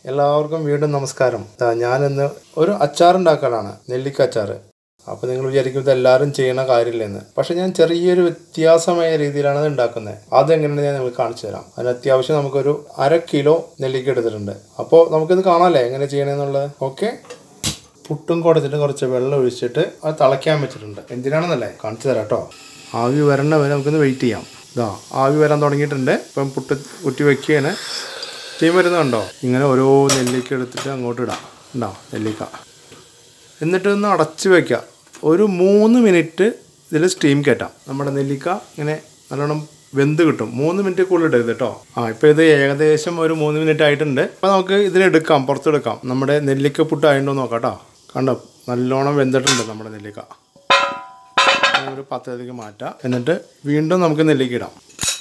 എല്ലാവർക്കും വീണ്ടും നമസ്കാരം ദാ ഞാനിന്ന് ഒരു അച്ചാർ ഉണ്ടാക്കലാണ് നെല്ലിക്ക അച്ചാർ അപ്പോൾ നിങ്ങൾ വിചാരിക്കും ഇത് എല്ലാവരും ചെയ്യണ കാര്യമില്ലെന്ന് പക്ഷെ ഞാൻ ചെറിയൊരു വ്യത്യാസമായ രീതിയിലാണ് ഇത് ഉണ്ടാക്കുന്നത് അതെങ്ങനെയാണ് ഞാൻ നിങ്ങൾക്ക് കാണിച്ചു തരാം അതിന് അത്യാവശ്യം നമുക്കൊരു അര കിലോ നെല്ലിക്ക എടുത്തിട്ടുണ്ട് അപ്പോൾ നമുക്കിത് കാണാമല്ലേ എങ്ങനെ ചെയ്യണമെന്നുള്ളത് ഓക്കെ പുട്ടും കൊടുത്തിട്ട് കുറച്ച് വെള്ളം ഒഴിച്ചിട്ട് അത് തിളയ്ക്കാൻ വെച്ചിട്ടുണ്ട് എന്തിനാണെന്നല്ലേ കാണിച്ചു തരാം കേട്ടോ ആവി വരണ വരെ നമുക്കൊന്ന് വെയിറ്റ് ചെയ്യാം ഇതാ ആവി വരാൻ തുടങ്ങിയിട്ടുണ്ട് ഇപ്പം പുട്ട് കുറ്റി വെക്കുകയാണ് സ്റ്റീം വരുന്നുണ്ടോ ഇങ്ങനെ ഓരോ നെല്ലിക്ക എടുത്തിട്ട് അങ്ങോട്ട് ഇടാം ഉണ്ടോ നെല്ലിക്ക എന്നിട്ട് ഒന്ന് അടച്ച് വയ്ക്കുക ഒരു മൂന്ന് മിനിറ്റ് ഇതിൽ സ്റ്റീം കയറ്റാം നമ്മുടെ നെല്ലിക്ക ഇങ്ങനെ നല്ലോണം വെന്ത് കിട്ടും മൂന്ന് മിനിറ്റ് കൂടുതൽ ഇടരുത് കേട്ടോ ആ ഇപ്പോൾ ഇത് ഏകദേശം ഒരു മൂന്ന് മിനിറ്റ് ആയിട്ടുണ്ട് അപ്പോൾ നമുക്ക് ഇതിനെടുക്കാം പുറത്തെടുക്കാം നമ്മുടെ നെല്ലിക്ക പുട്ട് ആയിട്ടുണ്ടോ നോക്കാം കേട്ടോ കണ്ടോ നല്ലോണം വെന്തിട്ടുണ്ട് നമ്മുടെ നെല്ലിക്ക ഒരു പത്തരത്തേക്ക് മാറ്റാം എന്നിട്ട് വീണ്ടും നമുക്ക് നെല്ലിക്ക ഇടാം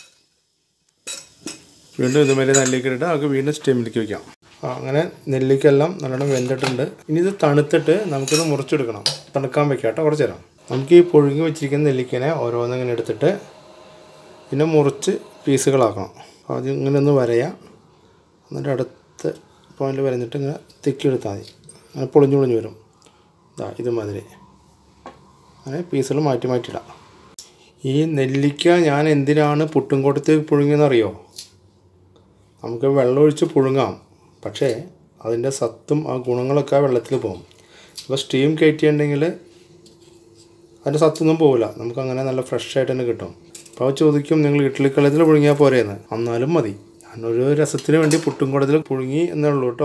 വീണ്ടും ഇതുമാതിരി നെല്ലിക്ക ഇട്ടിട്ട് നമുക്ക് വീണ്ടും സ്റ്റീമിലേക്ക് വയ്ക്കാം ആ, അങ്ങനെ നെല്ലിക്കെല്ലാം നല്ലോണം വെന്തിട്ടുണ്ട് ഇനി ഇത് തണുത്തിട്ട് നമുക്കിത് മുറിച്ചെടുക്കണം തണുക്കാൻ വെക്കാം കേട്ടോ കുറച്ച് നേരം നമുക്ക് ഈ പുഴുങ്ങി വെച്ചിരിക്കുന്ന നെല്ലിക്കനെ ഓരോന്നും ഇങ്ങനെ എടുത്തിട്ട് പിന്നെ മുറിച്ച് പീസുകളാക്കണം ആദ്യം ഇങ്ങനെ ഒന്ന് വരയാം എന്നിട്ട് അടുത്ത പോയിന്റ് വരഞ്ഞിട്ട് ഇങ്ങനെ തെക്കിയെടുത്താൽ മതി അങ്ങനെ പൊളിഞ്ഞു പൊളിഞ്ഞു വരും ഇതാ ഇതുമാതിരി അങ്ങനെ പീസുകൾ മാറ്റി മാറ്റിയിടാം ഈ നെല്ലിക്ക ഞാൻ എന്തിനാണ് പുട്ടും കൊടുത്ത് പുഴുങ്ങിയെന്നറിയോ നമുക്ക് വെള്ളമൊഴിച്ച് പുഴുങ്ങാം പക്ഷേ അതിൻ്റെ സത്തും ആ ഗുണങ്ങളൊക്കെ ആ വെള്ളത്തിൽ പോകും ഇപ്പോൾ സ്റ്റീം കയറ്റിയിട്ടുണ്ടെങ്കിൽ അതിൻ്റെ സത്തൊന്നും പോകില്ല നമുക്ക് അങ്ങനെ നല്ല ഫ്രഷ് ആയിട്ട് തന്നെ കിട്ടും അപ്പോൾ അത് ചോദിക്കും നിങ്ങൾ ഇഡ്ഡലിക്കള്ളത്തിൽ പുഴുങ്ങിയാൽ പോരെയെന്ന് എന്നാലും മതി ഞാനൊരു രസത്തിന് വേണ്ടി പുട്ടും കുടത്തിൽ പുഴുങ്ങി എന്നേ ഉള്ളൂ കേട്ടോ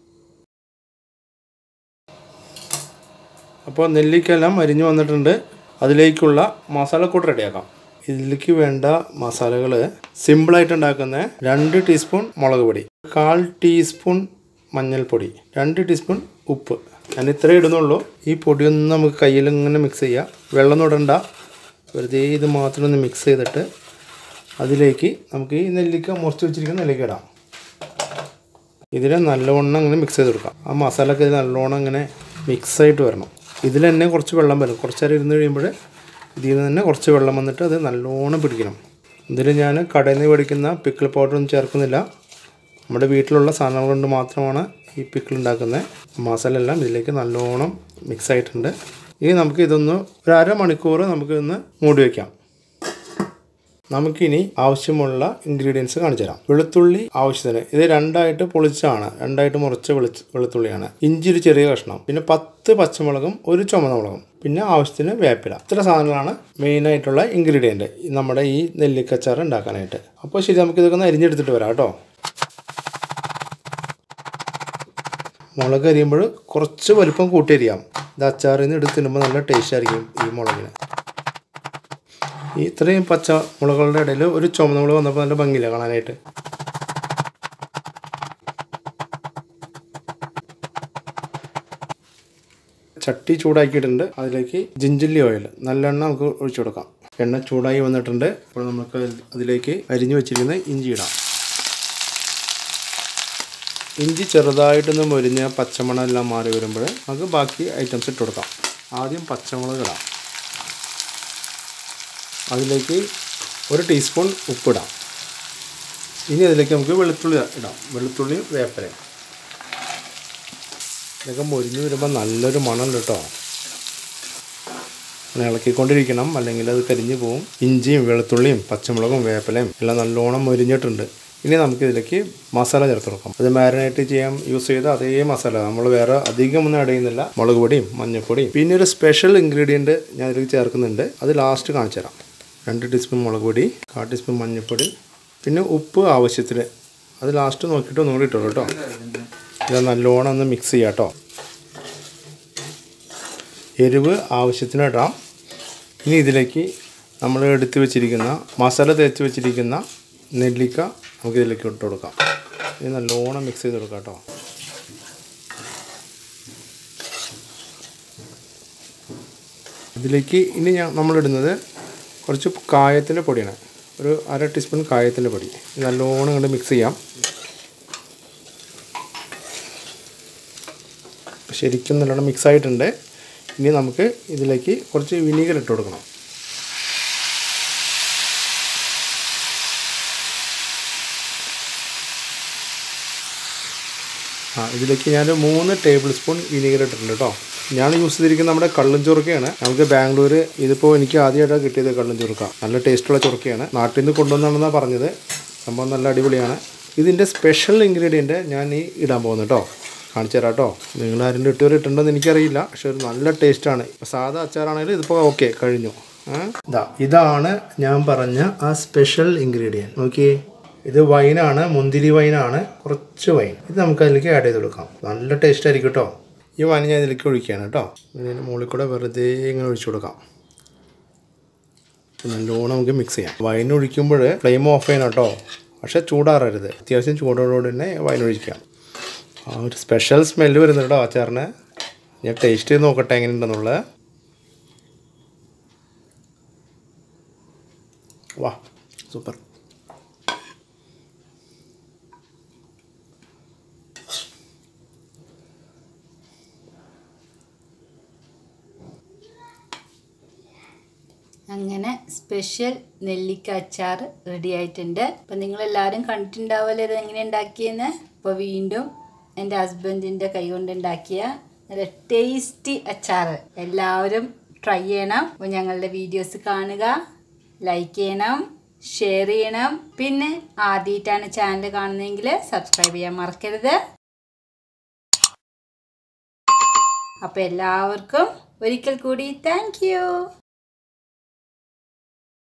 അപ്പോൾ നെല്ലിക്കെല്ലാം അരിഞ്ഞു വന്നിട്ടുണ്ട് അതിലേക്കുള്ള മസാലക്കൂട്ട് റെഡിയാക്കാം ഇതിലേക്ക് വേണ്ട മസാലകൾ സിമ്പിളായിട്ട് ഉണ്ടാക്കുന്ന രണ്ട് ടീസ്പൂൺ മുളക് പൊടി കാൽ ടീസ്പൂൺ മഞ്ഞൾപ്പൊടി രണ്ട് ടീസ്പൂൺ ഉപ്പ് ഞാൻ ഇത്രേ ഇടുന്നുള്ളൂ ഈ പൊടിയൊന്നും നമുക്ക് കയ്യിൽ ഇങ്ങനെ മിക്സ് ചെയ്യാം വെള്ളം ഇടണ്ട വെറുതെ ഇത് മാത്രം ഒന്ന് മിക്സ് ചെയ്തിട്ട് അതിലേക്ക് നമുക്ക് ഈ നെല്ലിക്ക മുറിച്ച് വെച്ചിരിക്കുന്ന നെല്ലിക്ക ഇടാം ഇതിനെ നല്ലവണ്ണം ഇങ്ങനെ മിക്സ് ചെയ്ത് കൊടുക്കാം ആ മസാലയൊക്കെ ഇത് നല്ലോണം ഇങ്ങനെ മിക്സ് ആയിട്ട് വരണം ഇതിൽ തന്നെ കുറച്ച് വെള്ളം വരും കുറച്ച് നേരം ഇരുന്ന് കഴിയുമ്പോൾ ഇതിൽ നിന്ന് തന്നെ കുറച്ച് വെള്ളം വന്നിട്ട് അത് നല്ലോണം പിടിക്കണം ഇതിൽ ഞാൻ കടയിൽ നിന്ന് മേടിക്കുന്ന പിക്കിൾ പൗഡറൊന്നും ചേർക്കുന്നില്ല നമ്മുടെ വീട്ടിലുള്ള സാധനങ്ങൾ കൊണ്ട് മാത്രമാണ് ഈ പിക്കിൾ ഉണ്ടാക്കുന്നത് മസാല എല്ലാം ഇതിലേക്ക് നല്ലോണം മിക്സ് ആയിട്ടുണ്ട് ഇനി നമുക്ക് ഇതൊന്ന് ഒരു അരമണിക്കൂർ നമുക്ക് ഇന്ന് മൂടി വയ്ക്കാം നമുക്കിനി ആവശ്യമുള്ള ഇൻഗ്രീഡിയൻസ് കാണിച്ചു തരാം വെളുത്തുള്ളി ആവശ്യത്തിന് ഇത് രണ്ടായിട്ട് പൊളിച്ചാണ് രണ്ടായിട്ട് മുറിച്ച വെളിച്ച് വെളുത്തുള്ളിയാണ് ഇഞ്ചി ഒരു ചെറിയ കഷ്ണം പിന്നെ പത്ത് പച്ചമുളകും ഒരു ചുമന്ന മുളകും പിന്നെ ആവശ്യത്തിന് വേപ്പില ഇത്ര സാധനങ്ങളാണ് മെയിനായിട്ടുള്ള ഇൻഗ്രീഡിയൻറ്റ് നമ്മുടെ ഈ നെല്ലിക്കച്ചാർ ഉണ്ടാക്കാനായിട്ട് അപ്പോൾ ശരി നമുക്ക് ഇതൊക്കെ ഒന്ന് അരിഞ്ഞെടുത്തിട്ട് വരാം കേട്ടോ മുളക് അരിയുമ്പോൾ കുറച്ച് വലിപ്പം കൂട്ടി അരിയാം ഇത് അച്ചാറിൽ നിന്ന് എടുത്ത് തിന്നുമ്പോൾ നല്ല ടേസ്റ്റ് ആയിരിക്കും ഈ മുളകിന് ഈ ഇത്രയും പച്ച മുളകളുടെ ഇടയിൽ ഒരു ചുമന്ന മുളക് വന്നപ്പോൾ നല്ല ഭംഗിയില്ല കാണാനായിട്ട് ചട്ടി ചൂടാക്കിയിട്ടുണ്ട് അതിലേക്ക് ജിഞ്ചില്ലി ഓയിൽ നല്ലെണ്ണ നമുക്ക് ഒഴിച്ചു കൊടുക്കാം എണ്ണ ചൂടായി വന്നിട്ടുണ്ട് അപ്പോൾ നമുക്ക് അതിലേക്ക് അരിഞ്ഞു വെച്ചിരിക്കുന്ന ഇഞ്ചി ഇടാം ഇഞ്ചി ചെറുതായിട്ടൊന്ന് മൊരിഞ്ഞ് പച്ചമണം എല്ലാം മാറി വരുമ്പോൾ നമുക്ക് ബാക്കി ഐറ്റംസ് ഇട്ട് കൊടുക്കാം ആദ്യം പച്ചമുളക് ഇടാം അതിലേക്ക് ഒരു ടീസ്പൂൺ ഉപ്പിടാം ഇനി അതിലേക്ക് നമുക്ക് വെളുത്തുള്ളി ഇടാം വെളുത്തുള്ളി വേപ്പലയും ഇതൊക്കെ മൊരിഞ്ഞ് വരുമ്പോൾ നല്ലൊരു മണം കേട്ടോ അങ്ങനെ ഇളക്കിക്കൊണ്ടിരിക്കണം അല്ലെങ്കിൽ അത് കരിഞ്ഞു പോവും ഇഞ്ചിയും വെളുത്തുള്ളിയും പച്ചമുളകും വേപ്പലയും എല്ലാം നല്ലോണം മൊരിഞ്ഞിട്ടുണ്ട് ഇനി നമുക്ക് ഇതിലേക്ക് മസാല ചേർത്ത് കൊടുക്കാം അത് മാരിനേറ്റ് ചെയ്യാൻ യൂസ് ചെയ്ത അതേ മസാല നമ്മൾ വേറെ അധികം ഒന്നും ആഡ് ചെയ്യുന്നില്ല മുളക് പൊടിയും മഞ്ഞൾപ്പൊടിയും പിന്നെ ഒരു സ്പെഷ്യൽ ഇൻഗ്രീഡിയൻറ്റ് ഞാൻ ഇതിലേക്ക് ചേർക്കുന്നുണ്ട് അത് ലാസ്റ്റ് കാണിച്ചു തരാം രണ്ട് ടീസ്പൂൺ മുളക് പൊടി കാൽ ടീസ്പൂൺ മഞ്ഞൾപ്പൊടി പിന്നെ ഉപ്പ് ആവശ്യത്തിന് അത് ലാസ്റ്റ് നോക്കിയിട്ട് ഒന്നുകൂടി ഇട്ടോളൂ കേട്ടോ ഇത് നല്ലോണം ഒന്ന് മിക്സ് ചെയ്യാം കേട്ടോ എരിവ് ആവശ്യത്തിന് ഇടാം ഇനി ഇതിലേക്ക് നമ്മൾ എടുത്ത് വെച്ചിരിക്കുന്ന മസാല തേച്ച് വെച്ചിരിക്കുന്ന നെല്ലിക്ക നമുക്ക് ഇതിലേക്ക് ഇട്ട് കൊടുക്കാം ഇത് നല്ലോണം മിക്സ് ചെയ്ത് കൊടുക്കാം കേട്ടോ ഇതിലേക്ക് ഇനി ഞാൻ നമ്മളിടുന്നത് കുറച്ച് കായത്തിൻ്റെ പൊടിയാണ് ഒരു അര ടീസ്പൂൺ കായത്തിൻ്റെ പൊടി ഇത് നല്ലോണം ഇങ്ങോട്ട് മിക്സ് ചെയ്യാം ശരിക്കും നല്ലോണം മിക്സ് ആയിട്ടുണ്ട് ഇനി നമുക്ക് ഇതിലേക്ക് കുറച്ച് വിനീഗർ ഇട്ട് കൊടുക്കണം ആ ഇതിലേക്ക് ഞാൻ മൂന്ന് ടേബിൾ സ്പൂൺ വിനീഗർ ഇട്ടിട്ടുണ്ട് കേട്ടോ ഞാൻ യൂസ് ചെയ്തിരിക്കുന്നത് നമ്മുടെ കള്ളും ചുറുക്കയാണ് നമുക്ക് ബാംഗ്ലൂർ ഇതിപ്പോൾ എനിക്ക് ആദ്യമായിട്ടാണ് കിട്ടിയത് കള്ളും ചുറുക്ക നല്ല ടേസ്റ്റുള്ള ചുറുക്കയാണ് നാട്ടിൽ നിന്ന് കൊണ്ടുവന്നാണെന്നാണ് പറഞ്ഞത് സംഭവം നല്ല അടിപൊളിയാണ് ഇതിൻ്റെ സ്പെഷ്യൽ ഇൻഗ്രീഡിയൻറ്റ് ഞാൻ ഈ ഇടാൻ പോകുന്നു കേട്ടോ കാണിച്ചു തരാം കേട്ടോ നിങ്ങൾ ആരും ഇട്ടുവരെ ഇട്ടുണ്ടെന്ന് എനിക്കറിയില്ല പക്ഷെ ഒരു നല്ല ടേസ്റ്റാണ് സാധാ അച്ചാറാണെങ്കിലും ഇതിപ്പോൾ ഓക്കെ കഴിഞ്ഞു ആ? ഇതാ ഇതാണ് ഞാൻ പറഞ്ഞ ആ സ്പെഷ്യൽ ഇൻഗ്രീഡിയൻറ്റ് നോക്കിയേ ഇത് വൈനാണ് മുന്തിരി വൈനാണ് കുറച്ച് വൈൻ ഇത് നമുക്ക് അതിലേക്ക് ആഡ് ചെയ്ത് കൊടുക്കാം നല്ല ടേസ്റ്റ് ആയിരിക്കും കേട്ടോ ഈ വൈൻ ഞാൻ ഇതിലേക്ക് ഒഴിക്കുകയാണ് കേട്ടോ ഇതിന് മുകളിൽ കൂടെ വെറുതെ ഇങ്ങനെ ഒഴിച്ചു കൊടുക്കാം നല്ലോണം നമുക്ക് മിക്സ് ചെയ്യാം വൈൻ ഒഴിക്കുമ്പോൾ ഫ്ലെയിം ഓഫ് ചെയ്യണം കേട്ടോ പക്ഷേ ചൂടാറരുത് അത്യാവശ്യം ചൂടോടുകൂടി തന്നെ വൈൻ ഒഴിക്കാം ആ ഒരു സ്പെഷ്യൽ സ്മെല്ല് വരുന്നുണ്ട് കേട്ടോ അച്ചാറിന് ഞാൻ ടേസ്റ്റ് ചെയ്ത് നോക്കട്ടെ എങ്ങനെയുണ്ടെന്നുള്ളത് വാ സൂപ്പർ അങ്ങനെ സ്പെഷ്യൽ നെല്ലിക്ക അച്ചാർ റെഡി ആയിട്ടുണ്ട് അപ്പം നിങ്ങളെല്ലാവരും കണ്ടിട്ടുണ്ടാവുമല്ലോ ഇത് എങ്ങനെ ഉണ്ടാക്കിയെന്ന് അപ്പോൾ വീണ്ടും എൻ്റെ ഹസ്ബൻഡിൻ്റെ കൈ കൊണ്ട് ഉണ്ടാക്കിയ നല്ല ടേസ്റ്റി അച്ചാർ എല്ലാവരും ട്രൈ ചെയ്യണം അപ്പോൾ ഞങ്ങളുടെ വീഡിയോസ് കാണുക ലൈക്ക് ചെയ്യണം ഷെയർ ചെയ്യണം പിന്നെ ആദ്യമായിട്ടാണ് ചാനൽ കാണുന്നതെങ്കിൽ സബ്സ്ക്രൈബ് ചെയ്യാൻ മറക്കരുത് അപ്പോൾ എല്ലാവർക്കും ഒരിക്കൽ കൂടി താങ്ക്